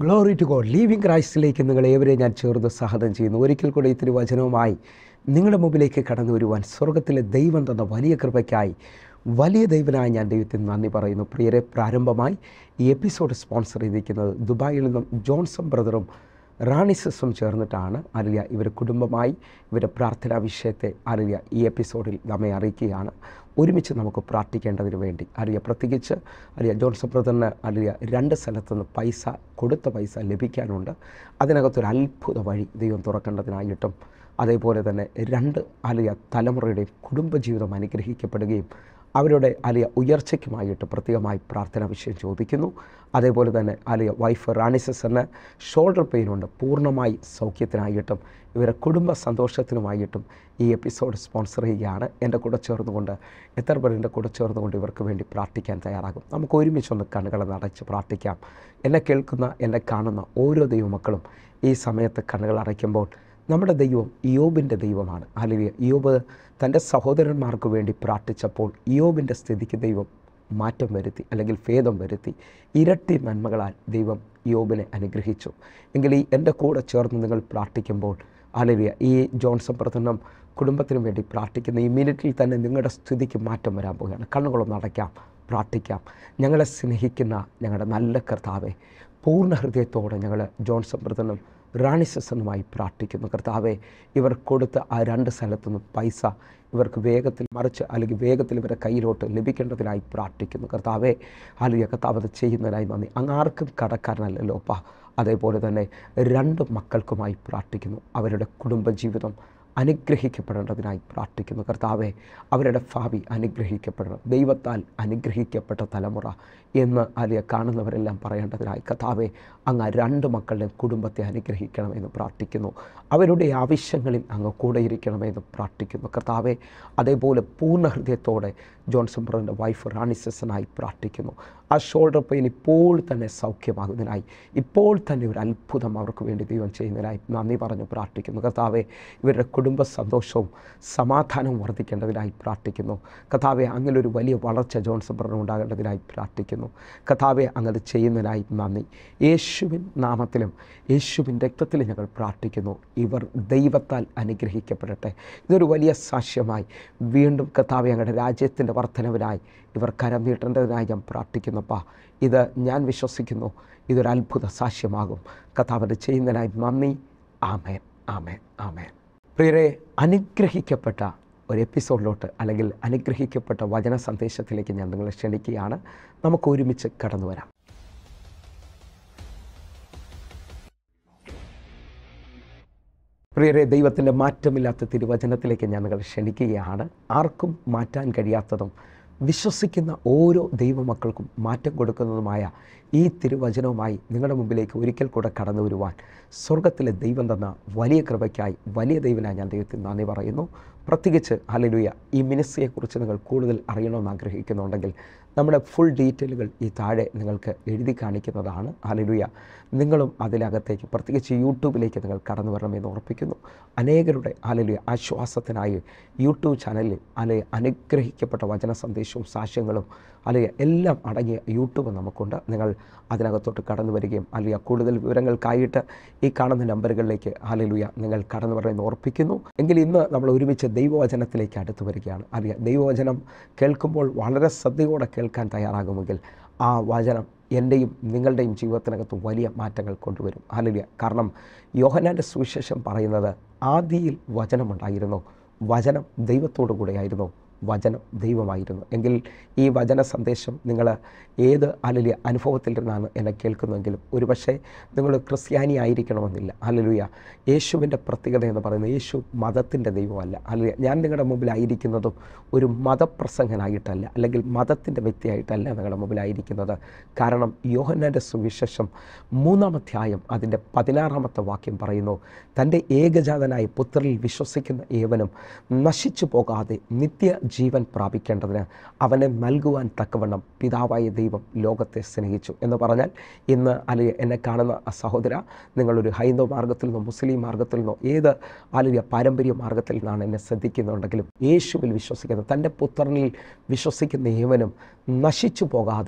glory to God living ക്രൈസ്റ്റിലേക്ക് നിങ്ങൾ ഏവരെ ഞാൻ ചേർന്ന് സഹതം ചെയ്യുന്നു ഒരിക്കൽ കൂടി ഈ തിരുവചനവുമായി നിങ്ങളുടെ മുമ്പിലേക്ക് കടന്നു വരുവാൻ സ്വർഗത്തിലെ ദൈവം തന്ന വലിയ കൃപയ്ക്കായി വലിയ ദൈവനായി ഞാൻ ദൈവത്തിന് നന്ദി പറയുന്നു പ്രിയരെ പ്രാരംഭമായി ഈ എപ്പിസോഡ് സ്പോൺസർ ചെയ്തിരിക്കുന്നത് ദുബായിൽ നിന്നും ജോൺസൺ ബ്രദറും റാണി സിസും ചേർന്നിട്ടാണ് അലിയ ഇവർ കുടുംബമായി ഇവരുടെ പ്രാർത്ഥനാ വിഷയത്തെ അലിയ ഈ എപ്പിസോഡിൽ നമ്മെ അറിയിക്കുകയാണ് ഒരുമിച്ച് നമുക്ക് പ്രാർത്ഥിക്കേണ്ടതിന് വേണ്ടി അറിയ പ്രത്യേകിച്ച് അറിയ ജോൺസൺ ബ്രദറിന് അറിയ രണ്ട് സ്ഥലത്തുനിന്ന് പൈസ കൊടുത്ത പൈസ ലഭിക്കാനുണ്ട് അതിനകത്തൊരു അത്ഭുത വഴി ദൈവം തുറക്കേണ്ടതിനായിട്ടും അതേപോലെ തന്നെ രണ്ട് അലിയ തലമുറയുടെയും കുടുംബജീവിതം അനുഗ്രഹിക്കപ്പെടുകയും അവരുടെ അലിയ ഉയർച്ചയ്ക്കുമായിട്ട് പ്രത്യേകമായി പ്രാർത്ഥന വിഷയം ചോദിക്കുന്നു അതേപോലെ തന്നെ അലിയ വൈഫ് റാണിസസറിന് ഷോൾഡർ പെയിനുണ്ട് പൂർണ്ണമായി സൗഖ്യത്തിനായിട്ടും ഇവരുടെ കുടുംബ സന്തോഷത്തിനുമായിട്ടും ഈ എപ്പിസോഡ് സ്പോൺസർ ചെയ്യുകയാണ് എൻ്റെ കൂടെ ചേർന്നുകൊണ്ട് എത്ര പേർ എൻ്റെ കൂടെ ചേർന്നുകൊണ്ട് ഇവർക്ക് വേണ്ടി പ്രാർത്ഥിക്കാൻ തയ്യാറാകും നമുക്ക് ഒരുമിച്ചൊന്ന് കണ്ണുകളെ നടച്ച് പ്രാർത്ഥിക്കാം എന്നെ കേൾക്കുന്ന എന്നെ കാണുന്ന ഓരോ ദൈവമക്കളും ഈ സമയത്ത് കണ്ണുകൾ അടയ്ക്കുമ്പോൾ നമ്മുടെ ദൈവം ഇയോബിൻ്റെ ദൈവമാണ് അല്ലെങ്കിൽ ഇയോബ് തൻ്റെ സഹോദരന്മാർക്ക് വേണ്ടി പ്രാർത്ഥിച്ചപ്പോൾ ഇയോബിൻ്റെ സ്ഥിതിക്ക് ദൈവം മാറ്റം വരുത്തി അല്ലെങ്കിൽ ഭേദം വരുത്തി ഇരട്ടി നന്മകളാൽ ദൈവം യോബിനെ അനുഗ്രഹിച്ചു എങ്കിൽ ഈ എൻ്റെ കൂടെ ചേർന്ന് നിങ്ങൾ പ്രാർത്ഥിക്കുമ്പോൾ അലരിയ ഈ ജോൺസൺ പ്രധാനം കുടുംബത്തിനു വേണ്ടി പ്രാർത്ഥിക്കുന്ന ഈ മിനിറ്റിൽ തന്നെ നിങ്ങളുടെ സ്ഥിതിക്ക് മാറ്റം വരാൻ പോവുകയാണ് കണ്ണുകളൊന്ന് അടയ്ക്കാം പ്രാർത്ഥിക്കാം ഞങ്ങളെ സ്നേഹിക്കുന്ന ഞങ്ങളുടെ നല്ല കർത്താവെ പൂർണ്ണ ഹൃദയത്തോടെ ഞങ്ങൾ ജോൺസൺ പ്രധാനം റാണി സെസനുമായി പ്രാർത്ഥിക്കുന്നു കർത്താവെ ഇവർ കൊടുത്ത ആ രണ്ട് സ്ഥലത്തുനിന്ന് പൈസ ഇവർക്ക് വേഗത്തിൽ മറിച്ച് അല്ലെങ്കിൽ വേഗത്തിൽ ഇവരുടെ കയ്യിലോട്ട് ലഭിക്കേണ്ടതിനായി പ്രാർത്ഥിക്കുന്നു കർത്താവെ അല്ലെങ്കിൽ കർത്താവ് അത് ചെയ്യുന്നതിനായി നന്ദി അങ്ങ് ആർക്കും കടക്കാരനല്ലല്ലോ അപ്പ അതേപോലെ തന്നെ രണ്ട് മക്കൾക്കുമായി പ്രാർത്ഥിക്കുന്നു അവരുടെ കുടുംബജീവിതം അനുഗ്രഹിക്കപ്പെടേണ്ടതിനായി പ്രാർത്ഥിക്കുന്നു കർത്താവെ അവരുടെ ഭാവി അനുഗ്രഹിക്കപ്പെടണം ദൈവത്താൽ അനുഗ്രഹിക്കപ്പെട്ട തലമുറ എന്ന് അലിയ കാണുന്നവരെല്ലാം പറയേണ്ടതിനായി കർത്താവെ അങ്ങ് രണ്ട് മക്കളുടെ കുടുംബത്തെ അനുഗ്രഹിക്കണമെന്ന് പ്രാർത്ഥിക്കുന്നു അവരുടെ ആവശ്യങ്ങളിൽ അങ്ങ് കൂടെ ഇരിക്കണമെന്ന് പ്രാർത്ഥിക്കുന്നു കർത്താവെ അതേപോലെ പൂർണ്ണ ഹൃദയത്തോടെ ജോൺസൺ ബ്രദറിൻ്റെ വൈഫ് റാണി സെസനായി പ്രാർത്ഥിക്കുന്നു ആ ഷോൾഡർ പെയിൻ ഇപ്പോൾ തന്നെ സൗഖ്യമാകുന്നതിനായി ഇപ്പോൾ തന്നെ ഒരു അത്ഭുതം അവർക്ക് വേണ്ടി ദൈവം ചെയ്യുന്നതിനായി നന്ദി പറഞ്ഞു പ്രാർത്ഥിക്കുന്നു കർത്താവെ ഇവരുടെ കുടുംബ സന്തോഷവും സമാധാനവും വർദ്ധിക്കേണ്ടതിനായി പ്രാർത്ഥിക്കുന്നു കഥാവെ അങ്ങനെ ഒരു വലിയ വളർച്ച ജോൺസൺ ബ്രദർ ഉണ്ടാകേണ്ടതിനായി പ്രാർത്ഥിക്കുന്നു കഥാവെ അങ്ങത് ചെയ്യുന്നതിനായി നന്ദി യേശുവിൻ നാമത്തിലും യേശുവിൻ രക്തത്തിലും ഞങ്ങൾ പ്രാർത്ഥിക്കുന്നു ഇവർ ദൈവത്താൽ അനുഗ്രഹിക്കപ്പെടട്ടെ ഇതൊരു വലിയ സാക്ഷ്യമായി വീണ്ടും കഥാവെ ഞങ്ങളുടെ രാജ്യത്തിൻ്റെ വർധനവിനായി ഇവർ കരം നീട്ടേണ്ടതിനായി ഞാൻ പ്രാർത്ഥിക്കുന്നപ്പാ ഇത് ഞാൻ വിശ്വസിക്കുന്നു ഇതൊരു അത്ഭുത സാക്ഷ്യമാകും കഥാവിൻ്റെ ചെയ്യുന്നതിനായി നന്ദി ആമേൻ ആമേൻ ആമേൻ പ്രിയരെ അനുഗ്രഹിക്കപ്പെട്ട ഒരു എപ്പിസോഡിലോട്ട് അല്ലെങ്കിൽ അനുഗ്രഹിക്കപ്പെട്ട വചന സന്ദേശത്തിലേക്ക് ഞാൻ നിങ്ങളെ ക്ഷണിക്കുകയാണ് നമുക്ക് ഒരുമിച്ച് കടന്നു വരാം പ്രിയരെ ദൈവത്തിൻ്റെ മാറ്റമില്ലാത്ത തിരുവചനത്തിലേക്ക് ഞാൻ നിങ്ങളെ ക്ഷണിക്കുകയാണ് ആർക്കും മാറ്റാൻ കഴിയാത്തതും വിശ്വസിക്കുന്ന ഓരോ ദൈവമക്കൾക്കും മാറ്റം കൊടുക്കുന്നതുമായ ഈ തിരുവചനവുമായി നിങ്ങളുടെ മുമ്പിലേക്ക് ഒരിക്കൽ കൂടെ കടന്നു വരുവാൻ സ്വർഗത്തിലെ ദൈവം തന്ന വലിയ കൃപയ്ക്കായി വലിയ ദൈവനായി ഞാൻ ദൈവത്തിന് നന്ദി പറയുന്നു പ്രത്യേകിച്ച് ഹലലുയ ഈ മിനിസ്ട്രിയെക്കുറിച്ച് നിങ്ങൾ കൂടുതൽ അറിയണമെന്ന് ആഗ്രഹിക്കുന്നുണ്ടെങ്കിൽ നമ്മുടെ ഫുൾ ഡീറ്റെയിലുകൾ ഈ താഴെ നിങ്ങൾക്ക് എഴുതി കാണിക്കുന്നതാണ് ഹലലുയ നിങ്ങളും അതിനകത്തേക്ക് പ്രത്യേകിച്ച് യൂട്യൂബിലേക്ക് നിങ്ങൾ കടന്നു വരണമെന്ന് ഓർപ്പിക്കുന്നു അനേകരുടെ ഹലലുയ ആശ്വാസത്തിനായി യൂട്യൂബ് ചാനലിൽ അല്ലെ അനുഗ്രഹിക്കപ്പെട്ട വചന സന്ദേശവും സാക്ഷ്യങ്ങളും അല്ലെങ്കിൽ എല്ലാം അടങ്ങിയ യൂട്യൂബ് നമുക്കുണ്ട് നിങ്ങൾ അതിനകത്തോട്ട് കടന്നു വരികയും അല്ലെങ്കിൽ കൂടുതൽ വിവരങ്ങൾക്കായിട്ട് ഈ കാണുന്ന നമ്പറുകളിലേക്ക് ഹലലുയ നിങ്ങൾ കടന്നു വരണമെന്ന് ഓർപ്പിക്കുന്നു എങ്കിൽ ഇന്ന് നമ്മൾ ഒരുമിച്ച് ദൈവവചനത്തിലേക്ക് അടുത്ത് വരികയാണ് അല്ലെങ്കിൽ ദൈവവചനം കേൾക്കുമ്പോൾ വളരെ ശ്രദ്ധയോടെ കേൾക്കാൻ തയ്യാറാകുമെങ്കിൽ ആ വചനം എൻ്റെയും നിങ്ങളുടെയും ജീവിതത്തിനകത്ത് വലിയ മാറ്റങ്ങൾ കൊണ്ടുവരും ഹലലിയ കാരണം യോഹനാൻ്റെ സുവിശേഷം പറയുന്നത് ആദിയിൽ വചനമുണ്ടായിരുന്നു വചനം ദൈവത്തോടു കൂടെയായിരുന്നു വചനം ദൈവമായിരുന്നു എങ്കിൽ ഈ വചന സന്ദേശം നിങ്ങൾ ഏത് അലലിയ അനുഭവത്തിൽ നിന്നാണ് എന്നെ കേൾക്കുന്നതെങ്കിലും ഒരുപക്ഷെ നിങ്ങൾ ക്രിസ്ത്യാനി ആയിരിക്കണമെന്നില്ല അലലുയ യേശുവിൻ്റെ പ്രത്യേകത എന്ന് പറയുന്നത് യേശു മതത്തിൻ്റെ ദൈവമല്ല അലലുയ ഞാൻ നിങ്ങളുടെ മുമ്പിലായിരിക്കുന്നതും ഒരു മതപ്രസംഗനായിട്ടല്ല അല്ലെങ്കിൽ മതത്തിൻ്റെ വ്യക്തിയായിട്ടല്ല നിങ്ങളുടെ മുമ്പിലായിരിക്കുന്നത് കാരണം യോഹന്നാൻ്റെ സുവിശേഷം മൂന്നാമധ്യായം അതിൻ്റെ പതിനാറാമത്തെ വാക്യം പറയുന്നു തൻ്റെ ഏകജാതനായ പുത്രനിൽ വിശ്വസിക്കുന്ന ഏവനും നശിച്ചു പോകാതെ നിത്യ ജീവൻ പ്രാപിക്കേണ്ടതിന് അവനെ നൽകുവാൻ തക്കവണ്ണം പിതാവായ ദൈവം ലോകത്തെ സ്നേഹിച്ചു എന്ന് പറഞ്ഞാൽ ഇന്ന് അല്ലെങ്കിൽ എന്നെ കാണുന്ന സഹോദര നിങ്ങളൊരു ഹൈന്ദവ മാർഗത്തിൽ നിന്നോ മുസ്ലിം മാർഗത്തിൽ നിന്നോ ഏത് അല്ലെങ്കിൽ പാരമ്പര്യ മാർഗത്തിൽ നിന്നാണ് എന്നെ ശ്രദ്ധിക്കുന്നുണ്ടെങ്കിലും യേശുവിൽ വിശ്വസിക്കുന്നത് തൻ്റെ പുത്രനിൽ വിശ്വസിക്കുന്ന ഏവനും നശിച്ചു പോകാതെ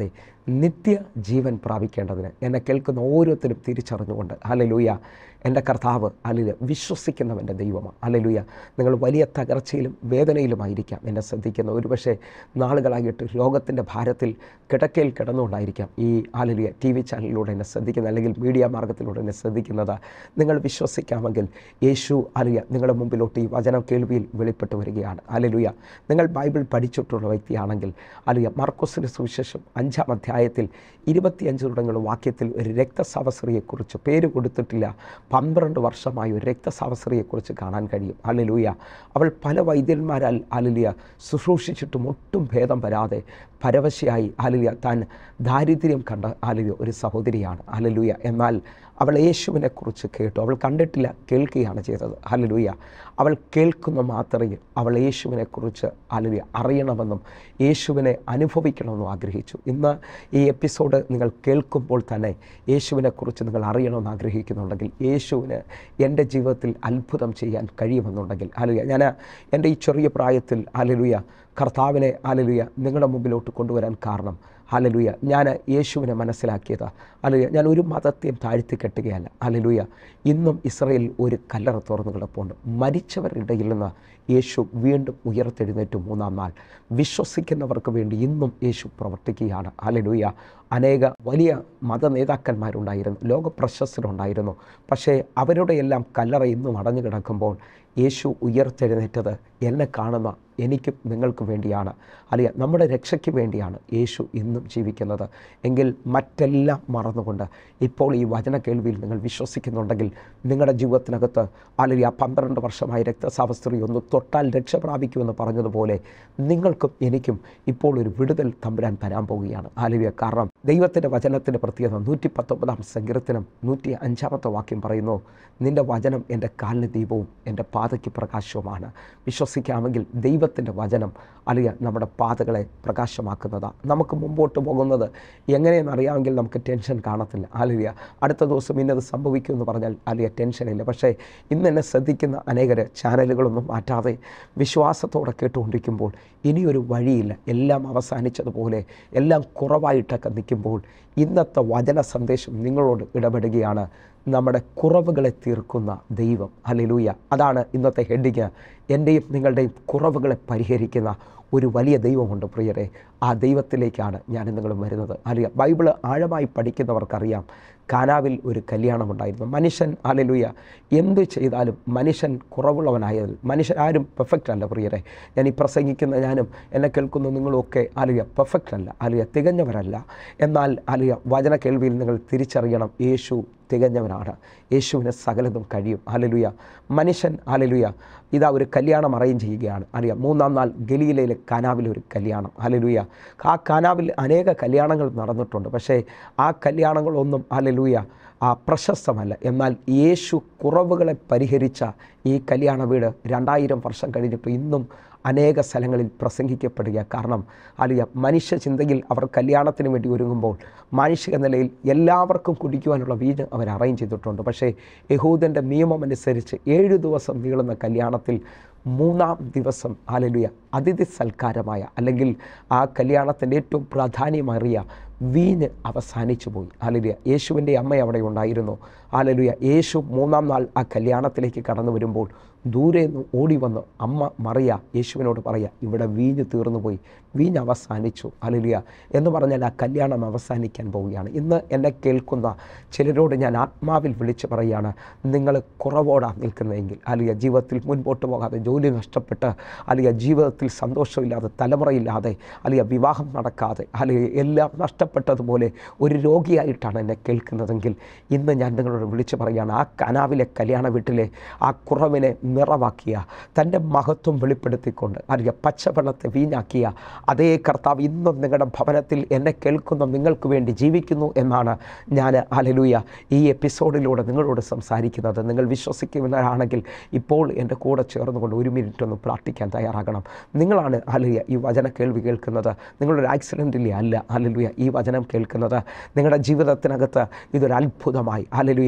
നിത്യ ജീവൻ പ്രാപിക്കേണ്ടതിന് എന്നെ കേൾക്കുന്ന ഓരോരുത്തരും തിരിച്ചറിഞ്ഞുകൊണ്ട് ഹലലൂയ എൻ്റെ കർത്താവ് അല്ലെ വിശ്വസിക്കുന്നവൻ്റെ ദൈവമാണ് അല്ലേലൂയ നിങ്ങൾ വലിയ തകർച്ചയിലും വേദനയിലുമായിരിക്കാം എന്നെ ശ്രദ്ധിക്കുന്ന ഒരുപക്ഷെ നാളുകളായിട്ട് രോഗത്തിൻ്റെ ഭാരത്തിൽ കിടക്കയിൽ കിടന്നുകൊണ്ടായിരിക്കാം ഈ ആലലിയ ടി വി ചാനലിലൂടെ എന്നെ ശ്രദ്ധിക്കുന്ന അല്ലെങ്കിൽ മീഡിയ മാർഗത്തിലൂടെ എന്നെ ശ്രദ്ധിക്കുന്നത് നിങ്ങൾ വിശ്വസിക്കാമെങ്കിൽ യേശു അലിയ നിങ്ങളുടെ മുമ്പിലോട്ട് ഈ വചനം കേൾവിയിൽ വെളിപ്പെട്ട് വരികയാണ് അലലുയ നിങ്ങൾ ബൈബിൾ പഠിച്ചിട്ടുള്ള വ്യക്തിയാണെങ്കിൽ അലിയ മർക്കോസിൻ്റെ സുവിശേഷം അഞ്ചാം അധ്യായത്തിൽ ഇരുപത്തിയഞ്ച് തുടങ്ങിയുള്ള വാക്യത്തിൽ ഒരു രക്തസാവസ്രിയെക്കുറിച്ച് പേര് കൊടുത്തിട്ടില്ല പന്ത്രണ്ട് വർഷമായി ഒരു രക്തസാവസ്രിയെക്കുറിച്ച് കാണാൻ കഴിയും അലലുയ അവൾ പല വൈദ്യന്മാരാൽ അലലിയ ശുശ്രൂഷിച്ചിട്ടും ഒട്ടും ഭേദം വരാതെ പരവശയായി അലലിയ താൻ ദാരിദ്ര്യം കണ്ട അലലിയ ഒരു സഹോദരിയാണ് അലലുയ എന്നാൽ അവൾ യേശുവിനെക്കുറിച്ച് കേട്ടു അവൾ കണ്ടിട്ടില്ല കേൾക്കുകയാണ് ചെയ്തത് ഹലലുയ അവൾ കേൾക്കുന്ന മാത്രയിൽ അവൾ യേശുവിനെക്കുറിച്ച് അലലിയ അറിയണമെന്നും യേശുവിനെ അനുഭവിക്കണമെന്നും ആഗ്രഹിച്ചു ഇന്ന് ഈ എപ്പിസോഡ് നിങ്ങൾ കേൾക്കുമ്പോൾ തന്നെ യേശുവിനെക്കുറിച്ച് നിങ്ങൾ അറിയണമെന്ന് ആഗ്രഹിക്കുന്നുണ്ടെങ്കിൽ യേശുവിന് എൻ്റെ ജീവിതത്തിൽ അത്ഭുതം ചെയ്യാൻ കഴിയുമെന്നുണ്ടെങ്കിൽ അലലുയ ഞാൻ എൻ്റെ ഈ ചെറിയ പ്രായത്തിൽ അലലുയ കർത്താവിനെ അലലുയ നിങ്ങളുടെ മുമ്പിലോട്ട് കൊണ്ടുവരാൻ കാരണം അലലുയ ഞാൻ യേശുവിനെ മനസ്സിലാക്കിയത് അലലുയ ഞാൻ ഒരു മതത്തെയും താഴ്ത്തി കെട്ടുകയല്ല അലലുയ ഇന്നും ഇസ്രയേൽ ഒരു കല്ലറ തുറന്നു കിടപ്പുണ്ട് മരിച്ചവരുടെ ഇടയിൽ നിന്ന് യേശു വീണ്ടും ഉയർത്തെഴുന്നേറ്റു മൂന്നാം നാൾ വിശ്വസിക്കുന്നവർക്ക് വേണ്ടി ഇന്നും യേശു പ്രവർത്തിക്കുകയാണ് അലലുയ അനേക വലിയ മത നേതാക്കന്മാരുണ്ടായിരുന്നു ലോക പ്രശസ്തരുണ്ടായിരുന്നു പക്ഷേ അവരുടെ എല്ലാം കല്ലറ ഇന്നും അടഞ്ഞു കിടക്കുമ്പോൾ യേശു ഉയർത്തെഴുന്നേറ്റത് എന്നെ കാണുന്ന എനിക്കും നിങ്ങൾക്കും വേണ്ടിയാണ് അല്ലെ നമ്മുടെ രക്ഷയ്ക്ക് വേണ്ടിയാണ് യേശു ഇന്നും ജീവിക്കുന്നത് എങ്കിൽ മറ്റെല്ലാം മറന്നുകൊണ്ട് ഇപ്പോൾ ഈ വചന കേൾവിയിൽ നിങ്ങൾ വിശ്വസിക്കുന്നുണ്ടെങ്കിൽ നിങ്ങളുടെ ജീവിതത്തിനകത്ത് അല്ലെങ്കിൽ ആ പന്ത്രണ്ട് വർഷമായി രക്തസാവസ്ത്രി ഒന്ന് തൊട്ടാൽ രക്ഷ പ്രാപിക്കുമെന്ന് പറഞ്ഞതുപോലെ നിങ്ങൾക്കും എനിക്കും ഇപ്പോൾ ഒരു വിടുതൽ തമ്പുരാൻ തരാൻ പോവുകയാണ് ആലുവിയ കാരണം ദൈവത്തിൻ്റെ വചനത്തിൻ്റെ പ്രത്യേകത നൂറ്റി പത്തൊമ്പതാം സങ്കീർത്തനം നൂറ്റി അഞ്ചാമത്തെ വാക്യം പറയുന്നു നിൻ്റെ വചനം എൻ്റെ കാലിന് ദീപവും എൻ്റെ പാതയ്ക്ക് പ്രകാശവുമാണ് വിശ്വസിക്കാമെങ്കിൽ ദൈവത്തിൻ്റെ വചനം അല്ലെങ്കിൽ നമ്മുടെ പാതകളെ പ്രകാശമാക്കുന്നതാണ് നമുക്ക് മുമ്പോട്ട് പോകുന്നത് എങ്ങനെയെന്ന് അറിയാമെങ്കിൽ നമുക്ക് ടെൻഷൻ കാണത്തില്ല ആലിയ അടുത്ത ദിവസം ഇന്നത് സംഭവിക്കുമെന്ന് പറഞ്ഞാൽ അലിയ ടെൻഷനില്ല പക്ഷേ ഇന്ന് എന്നെ ശ്രദ്ധിക്കുന്ന അനേകർ ചാനലുകളൊന്നും മാറ്റാതെ വിശ്വാസത്തോടെ കേട്ടുകൊണ്ടിരിക്കുമ്പോൾ ഇനിയൊരു വഴിയില്ല എല്ലാം അവസാനിച്ചതുപോലെ എല്ലാം കുറവായിട്ടൊക്കെ നിൽക്കുമ്പോൾ ഇന്നത്തെ വചന സന്ദേശം നിങ്ങളോട് ഇടപെടുകയാണ് നമ്മുടെ കുറവുകളെ തീർക്കുന്ന ദൈവം അലലൂയ അതാണ് ഇന്നത്തെ ഹെഡിങ് എൻ്റെയും നിങ്ങളുടെയും കുറവുകളെ പരിഹരിക്കുന്ന ഒരു വലിയ ദൈവമുണ്ട് പ്രിയരെ ആ ദൈവത്തിലേക്കാണ് ഞാൻ നിങ്ങളും വരുന്നത് അലിയ ബൈബിള് ആഴമായി പഠിക്കുന്നവർക്കറിയാം കാനാവിൽ ഒരു കല്യാണമുണ്ടായിരുന്നു മനുഷ്യൻ അലലുയ എന്ത് ചെയ്താലും മനുഷ്യൻ കുറവുള്ളവനായതിൽ മനുഷ്യൻ ആരും പെർഫെക്റ്റ് അല്ല പ്രിയരെ ഞാൻ ഈ പ്രസംഗിക്കുന്ന ഞാനും എന്നെ കേൾക്കുന്ന നിങ്ങളുമൊക്കെ അലിയ പെർഫെക്റ്റ് അല്ല അലിയ തികഞ്ഞവരല്ല എന്നാൽ അലിയ വചന കേൾവിയിൽ നിങ്ങൾ തിരിച്ചറിയണം യേശു തികഞ്ഞവനാണ് യേശുവിന് സകലതും കഴിയും അലലുയ മനുഷ്യൻ അലലുയ ഇതാ ഒരു കല്യാണം അറേഞ്ച് ചെയ്യുകയാണ് അറിയാം മൂന്നാം നാൾ ഗലീലയിലെ കനാവിലെ ഒരു കല്യാണം അലലുയ ആ കനാവിൽ അനേക കല്യാണങ്ങൾ നടന്നിട്ടുണ്ട് പക്ഷേ ആ കല്യാണങ്ങളൊന്നും അലലുയ ആ പ്രശസ്തമല്ല എന്നാൽ യേശു കുറവുകളെ പരിഹരിച്ച ഈ കല്യാണ വീട് രണ്ടായിരം വർഷം കഴിഞ്ഞിട്ട് ഇന്നും അനേക സ്ഥലങ്ങളിൽ പ്രസംഗിക്കപ്പെടുക കാരണം അലിയ മനുഷ്യ ചിന്തയിൽ അവർ കല്യാണത്തിന് വേണ്ടി ഒരുങ്ങുമ്പോൾ മാനുഷിക നിലയിൽ എല്ലാവർക്കും കുടിക്കുവാനുള്ള വീട് അവർ അറേഞ്ച് ചെയ്തിട്ടുണ്ട് പക്ഷേ യഹൂദൻ്റെ നിയമം അനുസരിച്ച് ഏഴ് ദിവസം നീളുന്ന കല്യാണത്തിൽ മൂന്നാം ദിവസം ആലലുയ അതിഥി സൽക്കാരമായ അല്ലെങ്കിൽ ആ കല്യാണത്തിൻ്റെ ഏറ്റവും പ്രാധാന്യമേറിയ വീഞ്ഞ് അവസാനിച്ചു പോയി ആലലുയ യേശുവിൻ്റെ അമ്മ അവിടെ ഉണ്ടായിരുന്നു ആലലുയ യേശു മൂന്നാം നാൾ ആ കല്യാണത്തിലേക്ക് കടന്നു വരുമ്പോൾ ദൂരെ നിന്ന് ഓടി വന്ന് അമ്മ മറിയ യേശുവിനോട് പറയുക ഇവിടെ വീഞ്ഞ് തീർന്നു പോയി വീഞ്ഞ് അവസാനിച്ചു അലലിയ എന്ന് പറഞ്ഞാൽ ആ കല്യാണം അവസാനിക്കാൻ പോവുകയാണ് ഇന്ന് എന്നെ കേൾക്കുന്ന ചിലരോട് ഞാൻ ആത്മാവിൽ വിളിച്ച് പറയുകയാണ് നിങ്ങൾ കുറവോടാണ് നിൽക്കുന്നതെങ്കിൽ അലിയ ജീവിതത്തിൽ മുൻപോട്ട് പോകാതെ ജോലി നഷ്ടപ്പെട്ട് അലിയ ജീവിതത്തിൽ സന്തോഷമില്ലാതെ തലമുറയില്ലാതെ അലിയ വിവാഹം നടക്കാതെ അലിയ എല്ലാം നഷ്ടപ്പെട്ടതുപോലെ ഒരു രോഗിയായിട്ടാണ് എന്നെ കേൾക്കുന്നതെങ്കിൽ ഇന്ന് ഞാൻ നിങ്ങളോട് വിളിച്ച് പറയുകയാണ് ആ കനാവിലെ കല്യാണ വീട്ടിലെ ആ കുറവിനെ നിറവാക്കിയ തൻ്റെ മഹത്വം വെളിപ്പെടുത്തിക്കൊണ്ട് അറിയ പച്ചവെള്ളത്തെ വീഞ്ഞാക്കിയ അതേ കർത്താവ് ഇന്നും നിങ്ങളുടെ ഭവനത്തിൽ എന്നെ കേൾക്കുന്ന നിങ്ങൾക്ക് വേണ്ടി ജീവിക്കുന്നു എന്നാണ് ഞാൻ അലലുയ ഈ എപ്പിസോഡിലൂടെ നിങ്ങളോട് സംസാരിക്കുന്നത് നിങ്ങൾ വിശ്വസിക്കുന്നവരാണെങ്കിൽ ഇപ്പോൾ എൻ്റെ കൂടെ ചേർന്നുകൊണ്ട് ഒരു മിനിറ്റ് ഒന്ന് പ്രാർത്ഥിക്കാൻ തയ്യാറാകണം നിങ്ങളാണ് അലലുയ ഈ വചന കേൾവി കേൾക്കുന്നത് നിങ്ങളൊരു ആക്സിഡൻറ്റിലെ അല്ല അലലുയ ഈ വചനം കേൾക്കുന്നത് നിങ്ങളുടെ ജീവിതത്തിനകത്ത് ഇതൊരു അത്ഭുതമായി അലലുയ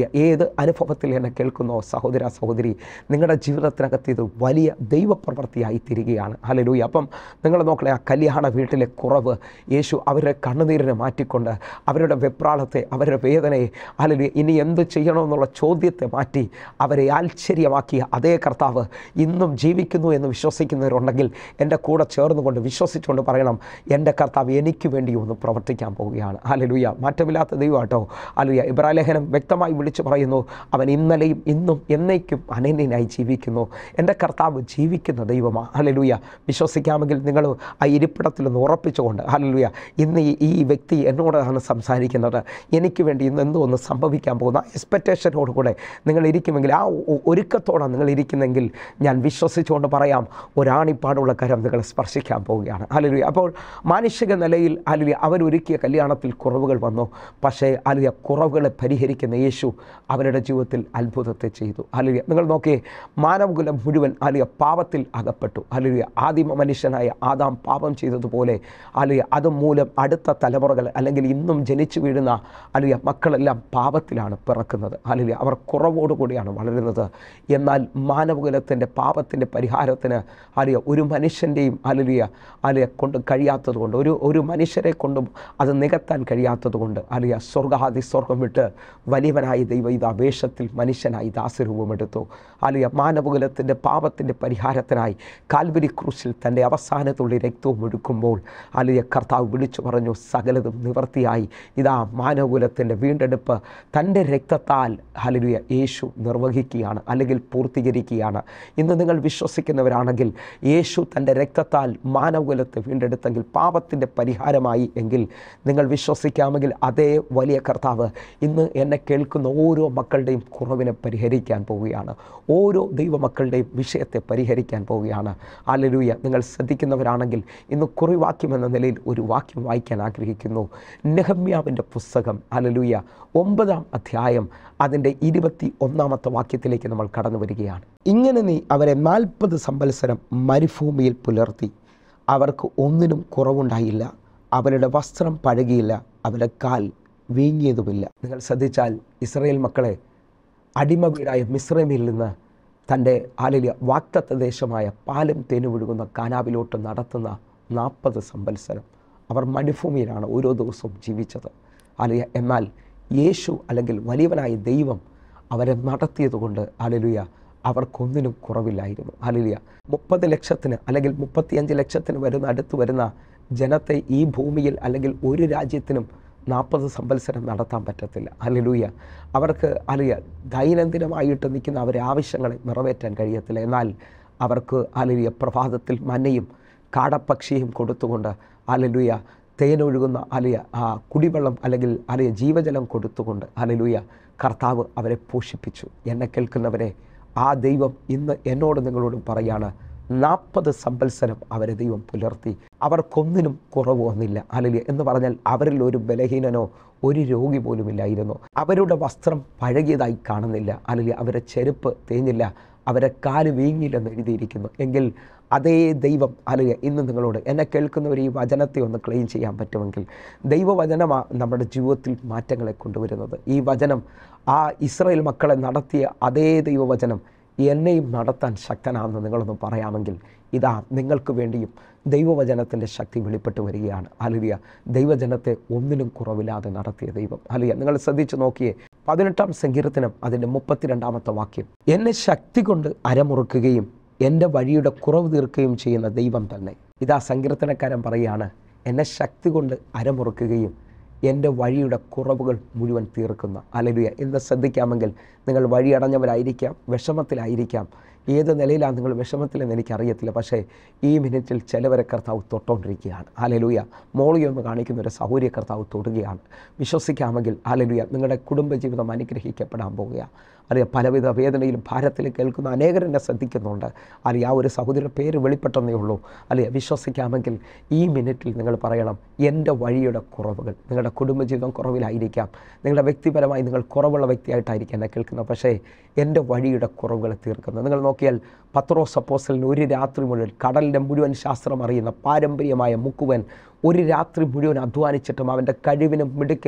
ഹലലുയ ഏത് അനുഭവത്തിൽ എന്നെ കേൾക്കുന്നോ സഹോദര സഹോദരി നിങ്ങളുടെ ജീവിതത്തിനകത്ത് ഇത് വലിയ ദൈവപ്രവൃത്തിയായി തിരികെയാണ് ഹലലുയ അപ്പം നിങ്ങൾ നോക്കണേ ആ കല്യാണ വീട്ടിലെ കുറവ് യേശു അവരുടെ കണ്ണുനീരിനെ മാറ്റിക്കൊണ്ട് അവരുടെ വെപ്രാളത്തെ അവരുടെ വേദനയെ ഹലലുയ ഇനി എന്ത് ചെയ്യണമെന്നുള്ള ചോദ്യത്തെ മാറ്റി അവരെ ആശ്ചര്യമാക്കിയ അതേ കർത്താവ് ഇന്നും ജീവിക്കുന്നു എന്ന് വിശ്വസിക്കുന്നവരുണ്ടെങ്കിൽ എൻ്റെ കൂടെ ചേർന്നുകൊണ്ട് വിശ്വസിച്ചുകൊണ്ട് പറയണം എൻ്റെ കർത്താവ് എനിക്ക് വേണ്ടി ഒന്ന് പ്രവർത്തിക്കാൻ പോവുകയാണ് ഹലലുയ മാറ്റമില്ലാത്ത ദൈവമാട്ടോ ഹലലുയ ഇബ്രാലേഖനം വ്യക്തമായി വിളിച്ചു പറയുന്നു അവൻ ഇന്നലെയും ഇന്നും എന്നേക്കും അനന്യനായി ജീവിക്കുന്നു എൻ്റെ കർത്താവ് ജീവിക്കുന്ന ദൈവമാണ് ഹലലുയ വിശ്വസിക്കാമെങ്കിൽ നിങ്ങൾ ആ ഇരിപ്പിടത്തിൽ നിന്ന് ഉറപ്പിച്ചുകൊണ്ട് ഹലലുയ ഇന്ന് ഈ- ഈ വ്യക്തി എന്നോടാണ് സംസാരിക്കുന്നത് എനിക്ക് വേണ്ടി ഇന്ന് എന്തോ ഒന്ന് സംഭവിക്കാൻ പോകുന്ന എക്സ്പെക്റ്റേഷനോട് കൂടെ നിങ്ങൾ ഇരിക്കുമെങ്കിൽ ആ ഒ- ഒരുക്കത്തോടെ നിങ്ങൾ ഇരിക്കുന്നെങ്കിൽ ഞാൻ വിശ്വസിച്ചുകൊണ്ട് പറയാം ഒരാണിപ്പാടുള്ള കരം നിങ്ങളെ സ്പർശിക്കാൻ പോവുകയാണ് ഹലലുയ അപ്പോൾ മാനുഷിക നിലയിൽ ഹലലുയ അവരൊരുക്കിയ കല്യാണത്തിൽ കുറവുകൾ വന്നു പക്ഷേ ഹലലുയ കുറവുകളെ പരിഹരിക്കുന്ന യേശു അവരുടെ ജീവിതത്തിൽ അത്ഭുതത്തെ ചെയ്തു ഹലലുയ നിങ്ങൾ നോക്കിയേ മാനവകുലം മുഴുവൻ ഹലിയ പാപത്തിൽ അകപ്പെട്ടു ഹലലുയ ആദിമ മനുഷ്യനായ ആദാം പാപം ചെയ്തതുപോലെ ഹലിയ അതുമൂലം അടുത്ത തലമുറകൾ അല്ലെങ്കിൽ ഇന്നും ജനിച്ചു വീഴുന്ന ഹലിയ മക്കളെല്ലാം പാപത്തിലാണ് പിറക്കുന്നത് ഹലിയ അവർ കുറവോടുകൂടിയാണ് വളരുന്നത് എന്നാൽ മാനവകുലത്തിൻ്റെ പാപത്തിൻ്റെ പരിഹാരത്തിന് ഹലിയ ഒരു മനുഷ്യൻ്റെയും ഹലിയ ഹലിയ കൊണ്ട് കഴിയാത്തത് കൊണ്ട് ഒരു ഒരു മനുഷ്യരെ കൊണ്ടും അത് നികത്താൻ കഴിയാത്തത് കൊണ്ട് ഹലിയ സ്വർഗാദി സ്വർഗം വിട്ട് വലിയവനായ ദൈവം ഇത് വേഷത്തിൽ മനുഷ്യനായി ദാസരൂപമെടുത്തു ഹലിയ മാനവകുലത്തിൻ്റെ പാപത്തിൻ്റെ പരിഹാരത്തിനായി കാൽവരി ക്രൂശിൽ തൻ്റെ അവസാനത്തുള്ളി രക്തവും ഒഴുക്കുമ്പോൾ ഹലിയ കർത്താവ് വിളിച്ചു പറഞ്ഞു സകലതും നിവർത്തിയായി ഇതാ മാനവകുലത്തിൻ്റെ വീണ്ടെടുപ്പ് തൻ്റെ രക്തത്താൽ ഹലിയ യേശു നിർവഹിക്കുകയാണ് അല്ലെങ്കിൽ പൂർത്തീകരിക്കുകയാണ് ഇന്ന് നിങ്ങൾ വിശ്വസിക്കുന്നവരാണെങ്കിൽ യേശു തൻ്റെ രക്തത്താൽ മാനവകുലത്തെ വീണ്ടെടുത്തെങ്കിൽ പാപത്തിൻ്റെ പരിഹാരമായി എങ്കിൽ നിങ്ങൾ വിശ്വസിക്കാമെങ്കിൽ അതേ വലിയ കർത്താവ് ഇന്ന് എന്നെ കേൾക്കുന്ന ഓരോ മക്കളുടെയും കുറവിനെ പരിഹരിക്കാൻ പോവുകയാണ് ഓരോ ദൈവമക്കളുടെയും വിഷയത്തെ പരിഹരിക്കാൻ പോവുകയാണ് അലലൂയ നിങ്ങൾ ശ്രദ്ധിക്കുന്നവരാണെങ്കിൽ ഇന്ന് കുറിവാക്യം എന്ന നിലയിൽ ഒരു വാക്യം വായിക്കാൻ ആഗ്രഹിക്കുന്നു നെഹമ്യാവിൻ്റെ പുസ്തകം അലലൂയ ഒമ്പതാം അധ്യായം അതിൻ്റെ ഇരുപത്തി ഒന്നാമത്തെ വാക്യത്തിലേക്ക് നമ്മൾ കടന്നു വരികയാണ് ഇങ്ങനെ നീ അവരെ നാൽപ്പത് സംവത്സരം മരുഭൂമിയിൽ പുലർത്തി അവർക്ക് ഒന്നിനും കുറവുണ്ടായില്ല അവരുടെ വസ്ത്രം പഴകിയില്ല അവരുടെ കാൽ വീങ്ങിയതുമില്ല നിങ്ങൾ ശ്രദ്ധിച്ചാൽ ഇസ്രയേൽ മക്കളെ അടിമ വീടായ മിശ്രമിൽ നിന്ന് തൻ്റെ ആലിയ വാക്തത്വ ദേശമായ പാലും തേനും ഒഴുകുന്ന കാനാവിലോട്ട് നടത്തുന്ന നാൽപ്പത് സംവത്സരം അവർ മരുഭൂമിയിലാണ് ഓരോ ദിവസവും ജീവിച്ചത് അലിയ എന്നാൽ യേശു അല്ലെങ്കിൽ വലിയവനായ ദൈവം അവരെ നടത്തിയതുകൊണ്ട് അലലുയ അവർക്കൊന്നിനും കുറവില്ലായിരുന്നു അലലിയ മുപ്പത് ലക്ഷത്തിന് അല്ലെങ്കിൽ മുപ്പത്തിയഞ്ച് ലക്ഷത്തിന് വരുന്ന അടുത്ത് വരുന്ന ജനത്തെ ഈ ഭൂമിയിൽ അല്ലെങ്കിൽ ഒരു രാജ്യത്തിനും നാൽപ്പത് സംവത്സരം നടത്താൻ പറ്റത്തില്ല അലലൂയ അവർക്ക് അലിയ ദൈനംദിനമായിട്ട് നിൽക്കുന്ന അവരെ ആവശ്യങ്ങളെ നിറവേറ്റാൻ കഴിയത്തില്ല എന്നാൽ അവർക്ക് അലലിയ പ്രഭാതത്തിൽ മന്നയും കാടപ്പക്ഷിയും കൊടുത്തുകൊണ്ട് അലലുയ തേനൊഴുകുന്ന അലിയ ആ കുടിവെള്ളം അല്ലെങ്കിൽ അലിയ ജീവജലം കൊടുത്തുകൊണ്ട് അലലുയ കർത്താവ് അവരെ പോഷിപ്പിച്ചു എന്നെ കേൾക്കുന്നവരെ ആ ദൈവം ഇന്ന് എന്നോട് നിങ്ങളോടും പറയാണ് നാൽപ്പത് സംവത്സരം അവരെ ദൈവം പുലർത്തി അവർക്കൊന്നിനും കുറവ് വന്നില്ല അലലിയ എന്ന് പറഞ്ഞാൽ അവരിൽ ഒരു ബലഹീനനോ ഒരു രോഗി പോലുമില്ലായിരുന്നു അവരുടെ വസ്ത്രം പഴകിയതായി കാണുന്നില്ല അല്ലെങ്കിൽ അവരുടെ ചെരുപ്പ് തേഞ്ഞില്ല അവരെ കാല് വീങ്ങിയില്ലെന്ന് എഴുതിയിരിക്കുന്നു എങ്കിൽ അതേ ദൈവം അല്ലെങ്കിൽ ഇന്ന് നിങ്ങളോട് എന്നെ കേൾക്കുന്നവർ ഈ വചനത്തെ ഒന്ന് ക്ലെയിം ചെയ്യാൻ പറ്റുമെങ്കിൽ ദൈവവചനമാണ് നമ്മുടെ ജീവിതത്തിൽ മാറ്റങ്ങളെ കൊണ്ടുവരുന്നത് ഈ വചനം ആ ഇസ്രായേൽ മക്കളെ നടത്തിയ അതേ ദൈവവചനം എന്നെയും നടത്താൻ ശക്തനാണെന്ന് നിങ്ങളൊന്ന് പറയാമെങ്കിൽ ഇതാ നിങ്ങൾക്ക് വേണ്ടിയും ദൈവവചനത്തിൻ്റെ ശക്തി വെളിപ്പെട്ട് വരികയാണ് അലിയ ദൈവജനത്തെ ഒന്നിനും കുറവില്ലാതെ നടത്തിയ ദൈവം അലിയ നിങ്ങൾ ശ്രദ്ധിച്ചു നോക്കിയേ പതിനെട്ടാം സങ്കീർത്തനം അതിൻ്റെ മുപ്പത്തിരണ്ടാമത്തെ വാക്യം എന്നെ ശക്തി കൊണ്ട് അരമുറുക്കുകയും എൻ്റെ വഴിയുടെ കുറവ് തീർക്കുകയും ചെയ്യുന്ന ദൈവം തന്നെ ഇതാ സങ്കീർത്തനക്കാരൻ പറയുകയാണ് എന്നെ ശക്തി കൊണ്ട് അരമുറുക്കുകയും എൻ്റെ വഴിയുടെ കുറവുകൾ മുഴുവൻ തീർക്കുന്ന അലലുയ എന്ന് ശ്രദ്ധിക്കാമെങ്കിൽ നിങ്ങൾ വഴിയടഞ്ഞവരായിരിക്കാം വിഷമത്തിലായിരിക്കാം ഏത് നിലയിലാണ് നിങ്ങൾ വിഷമത്തിലെന്ന് എനിക്കറിയത്തില്ല പക്ഷേ ഈ മിനിറ്റിൽ ചിലവരെ കർത്താവ് തൊട്ടുകൊണ്ടിരിക്കുകയാണ് അലലുയ മോളിയൊന്ന് കാണിക്കുന്ന ഒരു സൗകര്യ കർത്താവ് തൊടുകയാണ് വിശ്വസിക്കാമെങ്കിൽ അലലുയ നിങ്ങളുടെ കുടുംബജീവിതം അനുഗ്രഹിക്കപ്പെടാൻ പോവുകയാണ് അറിയാം പലവിധ വേദനയിലും ഭാരത്തിലും കേൾക്കുന്ന അനേകരെന്നെ ശ്രദ്ധിക്കുന്നുണ്ട് അല്ലെ ആ ഒരു സഹോദരിയുടെ പേര് വെളിപ്പെട്ടെന്നേ ഉള്ളൂ അല്ലെ വിശ്വസിക്കാമെങ്കിൽ ഈ മിനിറ്റിൽ നിങ്ങൾ പറയണം എൻ്റെ വഴിയുടെ കുറവുകൾ നിങ്ങളുടെ കുടുംബജീവിതം കുറവിലായിരിക്കാം നിങ്ങളുടെ വ്യക്തിപരമായി നിങ്ങൾ കുറവുള്ള വ്യക്തിയായിട്ടായിരിക്കാം എന്നെ കേൾക്കുന്നത് പക്ഷേ എൻ്റെ വഴിയുടെ കുറവുകളെ തീർക്കുന്നത് നിങ്ങൾ നോക്കിയാൽ പത്രോസ് അപ്പോസലിന് ഒരു രാത്രി മുഴുവൻ കടലിൻ്റെ മുഴുവൻ ശാസ്ത്രം അറിയുന്ന പാരമ്പര്യമായ മുക്കുവൻ ഒരു രാത്രി മുഴുവൻ അധ്വാനിച്ചിട്ടും അവൻ്റെ കഴിവിനും മിടുക്കിനും